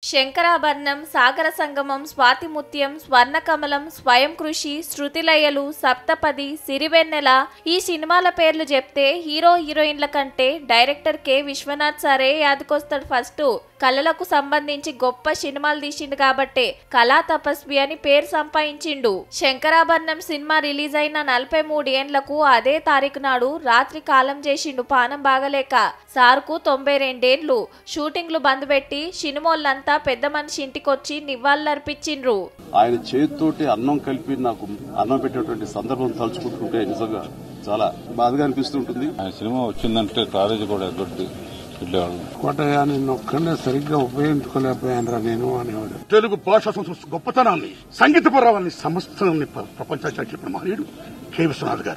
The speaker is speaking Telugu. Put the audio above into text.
శంకరాభరణం సాగర సంగమం స్వాతిముత్యం స్వర్ణకమలం స్వయం కృషి శృతిలయలు సప్తపది సిరివెన్నెల ఈ సినిమాల పేర్లు చెప్తే హీరో హీరోయిన్ల కంటే డైరెక్టర్ కె విశ్వనాథ్ సరే యాదకొస్తాడు ఫస్ట్ కళలకు సంబంధించి గొప్ప సినిమాలు తీసిండు కాబట్టే కళా తపస్వి అని పేరు సంపాదించిండు శంకరాభరణం సినిమా రిలీజ్ అయిన నలభై మూడు ఏండ్లకు అదే తారీఖు నాడు రాత్రి కాలం చేసిండు పానం బాగలేక సార్కు తొంభై రెండేండ్లు షూటింగ్లు బంద్ పెట్టి సినిమోళ్ళంతా పెద్ద మనిషి ఇంటికొచ్చి నివాళులర్పించిండ్రు ఆయన చేతితోటి అన్నం కలిపి నాకు అన్నం పెట్టేటువంటి సందర్భం తలుచుకుంటుంటే నిజంగా చాలా బాధగా అనిపిస్తుంటుంది ఆయన సినిమా వచ్చిందంటే కాలేజీ కూడా ఎగ్గొట్టి వెళ్ళేవాళ్ళు కోటయ్య నిన్ను ఒక్కడే సరిగ్గా ఉపయోగించుకోలేకపోయానురా నేను అనేవాడు తెలుగు భాషా సంస్కృతి గొప్పతనాన్ని సంగీత పర్వాన్ని సమస్తాన్ని ప్రపంచానికి చెప్పిన మహనీయుడు కె విశ్వనాథ్ గారు